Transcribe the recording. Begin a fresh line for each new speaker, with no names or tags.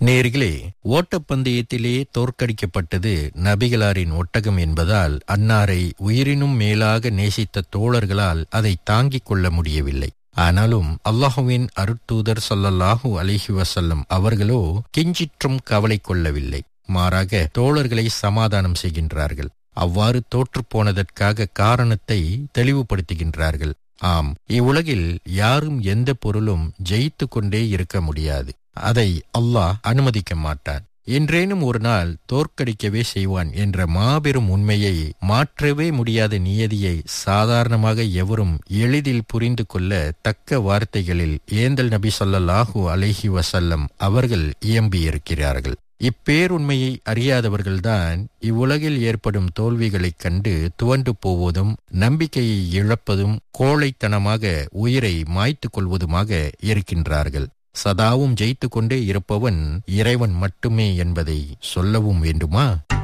நேர்களே ஓட்டப்பந்தயத்திலே தோற்கடிக்கப்பட்டது நபிகளாரின் ஒட்டகம் என்பதால் அன்னாரை உயிரினும் மேலாக நேசித்த தோழர்களால் அதை தாங்கிக் கொள்ள முடியவில்லை ஆனாலும் அல்லாஹுவின் அருட்தூதர் சொல்லல்லாஹு அலிஹி வசல்லம் அவர்களோ கிஞ்சிற்றும் கவலை கொள்ளவில்லை மாறாக தோழர்களை சமாதானம் செய்கின்றார்கள் அவ்வாறு தோற்றுப்போனதற்காக காரணத்தை தெளிவுபடுத்துகின்றார்கள் ஆம் இவ்வுலகில் யாரும் எந்த பொருளும் ஜெயித்து கொண்டே இருக்க முடியாது அதை அல்லாஹ் அனுமதிக்க மாட்டான் என்றேனும் ஒரு நாள் தோற்கடிக்கவே செய்வான் என்ற மாபெரும் உண்மையை மாற்றவே முடியாத நியதியை சாதாரணமாக எவரும் எளிதில் புரிந்து கொள்ள தக்க வார்த்தைகளில் ஏந்தல் நபி சொல்லல்லாஹூ அலைஹி வசல்லம் அவர்கள் இயம்பியிருக்கிறார்கள் இப்பேருண்மையை அறியாதவர்கள்தான் இவ்வுலகில் ஏற்படும் தோல்விகளைக் கண்டு துவண்டு போவதும் நம்பிக்கையை இழப்பதும் கோழைத்தனமாக உயிரை மாய்த்து கொள்வதுமாக இருக்கின்றார்கள் சதாவும் ஜெயித்து கொண்டே இருப்பவன் இறைவன் மட்டுமே என்பதை சொல்லவும் வேண்டுமா